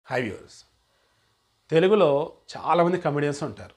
high viewers తెలుగులో చాలామంది comedians ఉంటారు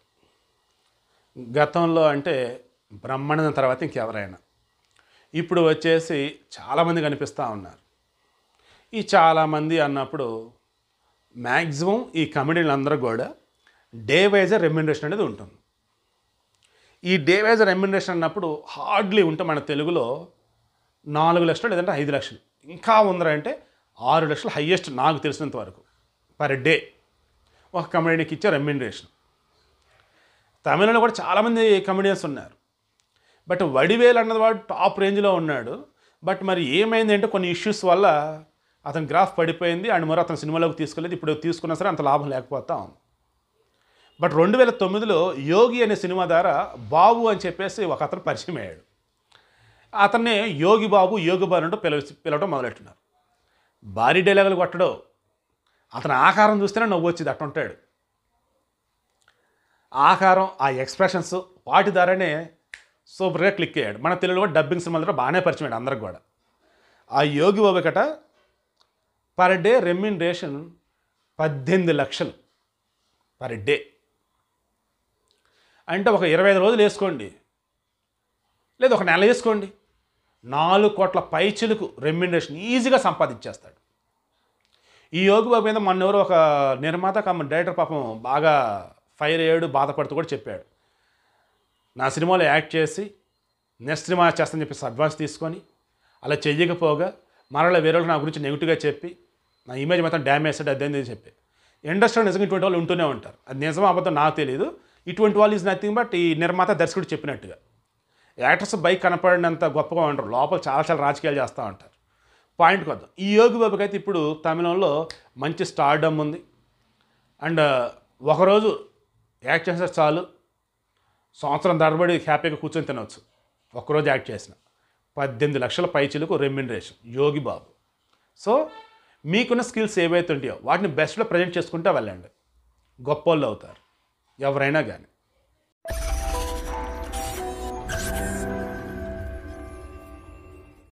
గతంలో అంటే బ్రహ్మానందం తర్వాత ఇంకెవరైనా ఇప్పుడు వచ్చేసి చాలామంది కనిపిస్తూ ఉన్నారు ఈ చాలామంది అన్నప్పుడు మ్యాక్సిమం ఈ కమెడీలు అందరూ కూడా డే వైజ్ రెమ్యునరేషన్ అనేది ఉంటుంది ఈ డే వైజ్ రెమ్యునరేషన్ అన్నప్పుడు హార్డ్లీ ఉంటే మన తెలుగులో నాలుగు లక్షలు లేదంటే ఐదు లక్షలు ఇంకా ఉందరా అంటే ఆరు లక్షలు హయ్యెస్ట్ నాకు తెలిసినంత వరకు పర్ డే ఒక కమెడీకి ఇచ్చే రెమ్యునరేషన్ తమిళంలో కూడా చాలామంది కమెడియన్స్ ఉన్నారు బట్ వడివేలు అన్నది వాడు టాప్ రేంజ్లో ఉన్నాడు బట్ మరి ఏమైంది అంటే కొన్ని ఇష్యూస్ వల్ల అతని గ్రాఫ్ పడిపోయింది అండ్ మరి అతను సినిమాలోకి తీసుకోలేదు ఇప్పుడు తీసుకున్నా సరే అంత లాభం లేకపోతా ఉంది బట్ రెండు వేల తొమ్మిదిలో యోగి అనే సినిమా ద్వారా బాబు అని చెప్పేసి ఒక అతను పరిచయం అయ్యాడు అతన్నే యోగి బాబు యోగి బాబు అంటూ పిలవ పిలవటం మొదలెట్టున్నారు భారీ డైలాగులు కొట్టడం అతని ఆకారం చూస్తేనే నవ్వు వచ్చింది అట్టుంటాడు ఆకారం ఆ ఎక్స్ప్రెషన్స్ వాటి ద్వారానే సూపర్గా క్లిక్ అయ్యాడు మన తెలుగులో కూడా డబ్బింగ్ సినిమాల ద్వారా బాగానే పరిచయం అయ్యాడు అందరికి కూడా ఆ యోగి బాబు కట పర్ డే రెమ్యునరేషన్ పద్దెనిమిది లక్షలు పర్ డే అంటే ఒక ఇరవై ఐదు రోజులు వేసుకోండి లేదు ఒక నెల వేసుకోండి నాలుగు కోట్ల పైచిలకు రెమ్యునరేషన్ ఈజీగా సంపాదించేస్తాడు ఈ యోగి బాబు మీద మొన్న ఎవరో ఒక నిర్మాత కమ్మ డైరెక్టర్ పాపం బాగా ఫైర్ అయ్యాడు బాధపడుతూ కూడా చెప్పాడు నా సినిమాలో యాక్ట్ చేసి నెక్స్ట్ సినిమా చేస్తానని చెప్పేసి అడ్వాన్స్ తీసుకొని అలా చెయ్యకపోగా మరలా వేరే వాళ్ళకి నా గురించి నెగిటివ్గా చెప్పి నా ఇమేజ్ మొత్తం డ్యామేజ్ అదే అని చెప్పి ఇండస్ట్రీలో నిజంగా ఇటువంటి వాళ్ళు ఉంటూనే ఉంటారు అది నిజం అబద్ధం నాకు తెలియదు ఇటువంటి వాళ్ళు ఈజ్ నథింగ్ బట్ ఈ నిర్మాత దర్శకుడు చెప్పినట్టుగా యాక్టర్స్ బైక్ కనపడినంత గొప్పగా ఉంటారు లోపల చాలా చాలా రాజకీయాలు చేస్తూ ఉంటారు పాయింట్ కొద్దాం ఈ యోగి బాబుకి అయితే ఇప్పుడు తమిళంలో మంచి స్టార్డమ్ ఉంది అండ్ ఒకరోజు యాక్ట్ చేస్తే చాలు సంవత్సరం తరబడి హ్యాపీగా కూర్చొని తినవచ్చు ఒక్కరోజు యాక్ట్ చేసిన పద్దెనిమిది లక్షల పైచిలకు రెమ్యునరేషన్ యోగి బాబు సో మీకున్న స్కిల్స్ ఏవైతే ఉంటాయో వాటిని బెస్ట్లో ప్రజెంట్ చేసుకుంటే వెళ్ళండి గొప్ప వాళ్ళు అవుతారు ఎవరైనా కానీ